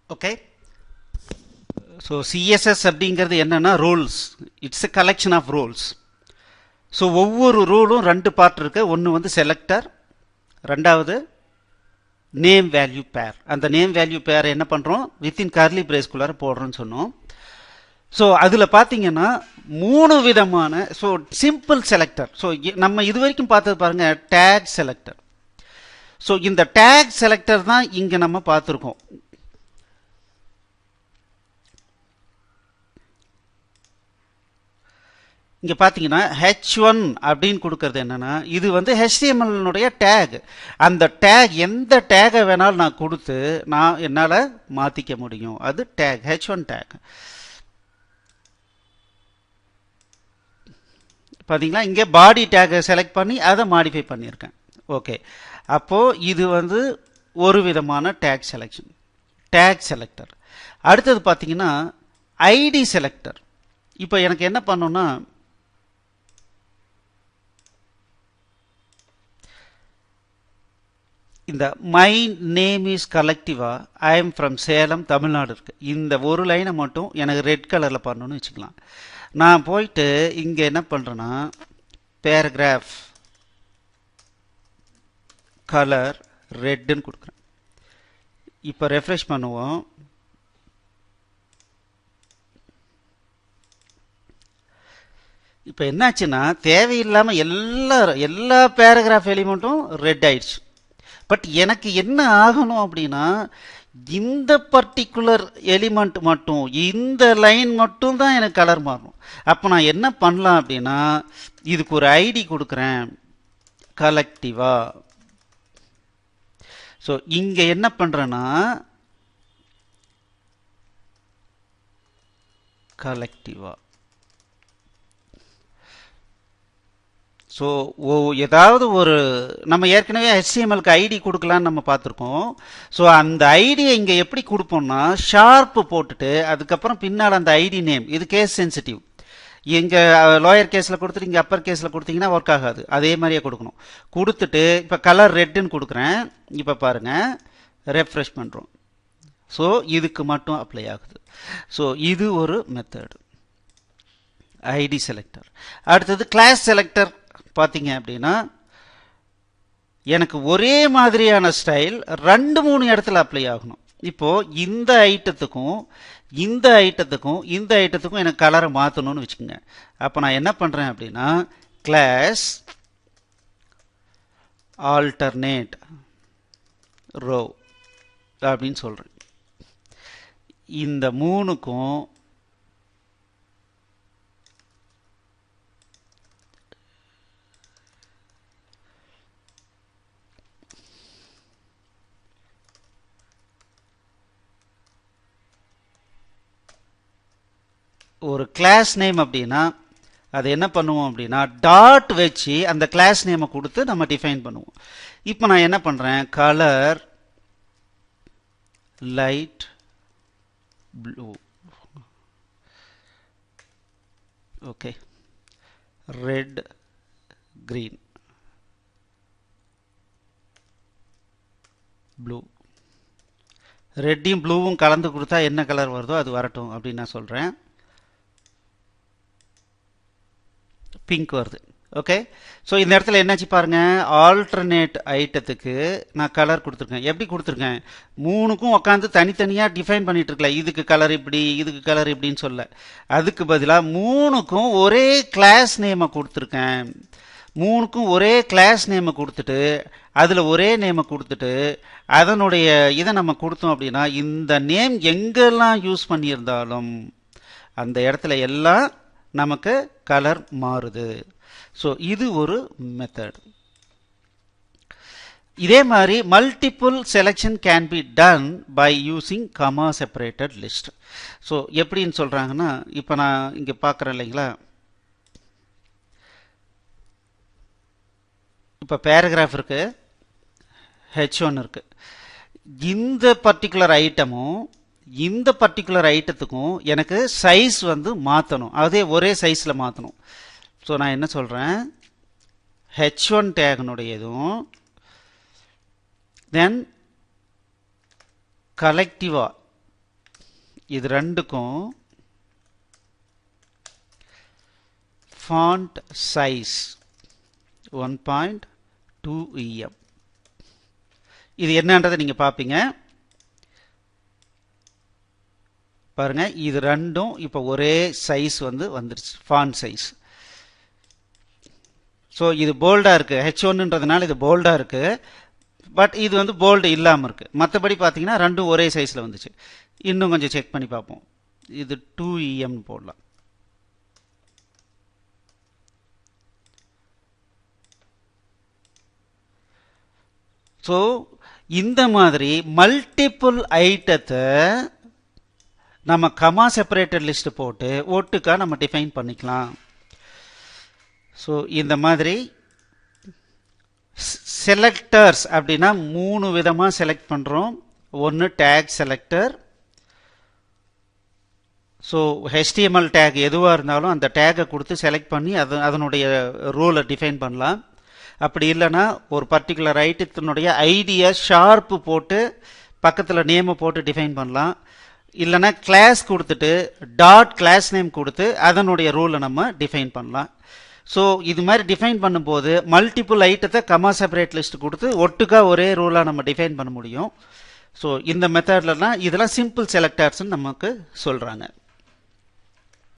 okay so CSS அப்படிங்கிறது என்னன்னா rules it's a collection of rules so ஒவ்வொரு ரூலும் ரெண்டு பார்ட் இருக்கு ஒன்று வந்து செலக்டர் ரெண்டாவது நேம் வேல்யூ பேர் அந்த நேம் வேல்யூ பேர் என்ன பண்ணுறோம் வித்தின் கர்லி பிரேஸ்குள்ளார போடுறோம்னு சொன்னோம் ஸோ அதில் பார்த்தீங்கன்னா மூணு விதமான ஸோ சிம்பிள் செலக்டர் ஸோ நம்ம இது வரைக்கும் பார்த்தது பாருங்க டேக் செலக்டர் ஸோ இந்த டேக் செலக்டர் தான் இங்கே நம்ம பார்த்துருக்கோம் இங்கே பார்த்தீங்கன்னா ஹெச் ஒன் அப்படின்னு கொடுக்கறது என்னன்னா இது வந்து ஹெச்டிஎம்எல்னுடைய டேக் அந்த டேக் எந்த டேகை வேணாலும் நான் கொடுத்து நான் என்னால் மாற்றிக்க முடியும் அது டேக் ஹெச் ஒன் டேக் பார்த்தீங்களா இங்கே பாடி டேகை செலக்ட் பண்ணி அதை மாடிஃபை பண்ணியிருக்கேன் ஓகே அப்போது இது வந்து ஒரு விதமான டேக் செலெக்ஷன் டேக் செலக்டர் அடுத்தது பார்த்தீங்கன்னா ஐடி செலக்டர் இப்போ எனக்கு என்ன பண்ணணும்னா இந்த மை நேம் இஸ் கலெக்டிவா I am from Salem Tamil Nadu இருக்கு இந்த ஒரு லைனை மட்டும் எனக்கு ரெட் கலரில் பண்ணணும்னு வச்சுக்கலாம் நான் போயிட்டு இங்கே என்ன பண்ணுறேன்னா பேராகிராஃப் கலர் ரெட்டுன்னு கொடுக்குறேன் இப்போ ரெஃப்ரெஷ் பண்ணுவோம் இப்போ என்னாச்சுன்னா தேவையில்லாமல் எல்லா எல்லா பேராகிராஃப் எலிமெண்ட்டும் ரெட் ஆயிடுச்சு பட் எனக்கு என்ன ஆகணும் அப்படின்னா இந்த பர்டிகுலர் எலிமெண்ட் மட்டும் இந்த லைன் மட்டும் தான் எனக்கு கலர் மாறணும் அப்போ நான் என்ன பண்ணலாம் அப்படின்னா இதுக்கு ஒரு ஐடி கொடுக்குறேன் கலெக்டிவா ஸோ இங்கே என்ன பண்ணுறேன்னா கலெக்டிவா ஸோ ஓ ஏதாவது ஒரு நம்ம ஏற்கனவே ஹெச்டிஎம்எல்க்கு ஐடி கொடுக்கலான்னு நம்ம பார்த்துருக்கோம் ஸோ அந்த ஐடியை இங்கே எப்படி கொடுப்போம்னா ஷார்ப்பு போட்டுட்டு அதுக்கப்புறம் பின்னால் அந்த ஐடி நேம் இது கேஸ் சென்சிட்டிவ் இங்கே லோயர் கேஸில் கொடுத்துட்டு இங்கே அப்பர் கேஸில் கொடுத்தீங்கன்னா ஒர்க் ஆகாது அதே மாதிரியே கொடுக்கணும் கொடுத்துட்டு இப்போ கலர் ரெட்டுன்னு கொடுக்குறேன் இப்போ பாருங்கள் ரெஃப்ரெஷ் பண்ணுறோம் ஸோ இதுக்கு மட்டும் அப்ளை ஆகுது ஸோ இது ஒரு மெத்தடு ஐடி செலக்டர் அடுத்தது கிளாஸ் செலக்டர் பார்த்தீங்க அப்படின்னா எனக்கு ஒரே மாதிரியான ஸ்டைல் ரெண்டு மூணு இடத்துல அப்ளை ஆகணும் இப்போ இந்த ஐட்டத்துக்கும் இந்த ஐட்டத்துக்கும் இந்த ஐட்டத்துக்கும் எனக்கு கலரை மாற்றணும்னு வச்சுக்கோங்க அப்போ நான் என்ன பண்ணுறேன் அப்படின்னா கிளாஸ் ஆல்டர்னேட் ரோ அப்படின்னு சொல்கிறேன் இந்த மூணுக்கும் ஒரு கிளாஸ் நேம் அப்படின்னா அது என்ன பண்ணுவோம் அப்படின்னா டாட் வச்சு அந்த கிளாஸ் நேமை கொடுத்து நம்ம டிஃபைன் பண்ணுவோம் இப்போ நான் என்ன பண்ணுறேன் colour light blue okay red green blue ரெட்டையும் ப்ளூவும் கலந்து கொடுத்தா என்ன கலர் வருதோ அது வரட்டும் அப்படின்னு நான் சொல்கிறேன் பிங்க் வருது ஓகே ஸோ இந்த இடத்துல என்னாச்சு பாருங்க ஆல்டர்னேட் ஐட்டத்துக்கு நான் கலர் கொடுத்துருக்கேன் எப்படி கொடுத்துருக்கேன் மூணுக்கும் உட்காந்து தனித்தனியாக டிஃபைன் பண்ணிட்டு இருக்கல இதுக்கு கலர் இப்படி இதுக்கு கலர் இப்படின்னு சொல்ல அதுக்கு பதிலாக மூணுக்கும் ஒரே கிளாஸ் நேமை கொடுத்துருக்கேன் மூணுக்கும் ஒரே கிளாஸ் நேமை கொடுத்துட்டு அதில் ஒரே நேமை கொடுத்துட்டு அதனுடைய இதை நம்ம கொடுத்தோம் அப்படின்னா இந்த நேம் எங்கெல்லாம் யூஸ் பண்ணியிருந்தாலும் அந்த இடத்துல எல்லாம் நமக்கு கலர் மாறுது ஸோ இது ஒரு மெத்தட் இதே மாதிரி multiple selection can be done by using comma separated list so எப்படின்னு சொல்கிறாங்கன்னா இப்போ நான் இங்கே பார்க்குறேன் இல்லைங்களா இப்போ பேராகிராஃப் இருக்கு ஹெச் ஒன் இருக்கு இந்த பர்டிகுலர் ஐட்டமும் இந்த பர்டிகுலர் ஐட்டத்துக்கும் எனக்கு சைஸ் வந்து மாற்றணும் அதே ஒரே சைஸில் மாற்றணும் ஸோ நான் என்ன சொல்கிறேன் ஹெச் ஒன் டேகனுடையதும் தென் கலெக்டிவா இது ரெண்டுக்கும் font size one point two EM இது என்னன்றதை நீங்கள் பார்ப்பீங்க பாருங்க இது ரெண்டும் இப்போ ஒரே சைஸ் வந்து வந்துருச்சு ஃபாண்ட் சைஸ் ஸோ இது போல்டாக இருக்குது ஹெச் ஒன்னுன்றதுனால இது போல்டாக இருக்குது பட் இது வந்து போல்டு இல்லாமல் இருக்குது மற்றபடி பார்த்தீங்கன்னா ரெண்டும் ஒரே சைஸில் வந்துச்சு இன்னும் கொஞ்சம் செக் பண்ணி பார்ப்போம் இது டூ இஎம்னு போடலாம் ஸோ இந்த மாதிரி மல்டிப்புள் ஐட்டத்தை நம்ம கமா செப்பரேட்டட் லிஸ்ட் போட்டு ஒட்டுக்கா நம்ம டிஃபைன் பண்ணிக்கலாம் ஸோ இந்த மாதிரி செலக்டர்ஸ் அப்படின்னா மூணு விதமாக செலக்ட் பண்ணுறோம் ஒன்று tag selector so HTML tag எதுவாக இருந்தாலும் அந்த டேக்கை கொடுத்து செலக்ட் பண்ணி அது அதனுடைய ரூலை டிஃபைன் பண்ணலாம் அப்படி இல்லைன்னா ஒரு பர்டிகுலர் ஐட்டத்தினுடைய ஐடியை ஷார்ப்பு போட்டு பக்கத்தில் நேமை போட்டு டிஃபைன் பண்ணலாம் இல்லைன்னா கிளாஸ் கொடுத்துட்டு டாட் கிளாஸ் நேம் கொடுத்து அதனுடைய ரூலை நம்ம டிஃபைன் பண்ணலாம் ஸோ இது மாதிரி டிஃபைன் பண்ணும்போது மல்டிபிள் ஐட்டத்தை கமா செப்பரேட் லிஸ்ட் கொடுத்து ஒட்டுக்கா ஒரே ரூலாக நம்ம டிஃபைன் பண்ண முடியும் ஸோ இந்த மெத்தட்லலாம் இதெல்லாம் சிம்பிள் செலக்டர்ஸ்ன்னு நமக்கு சொல்கிறாங்க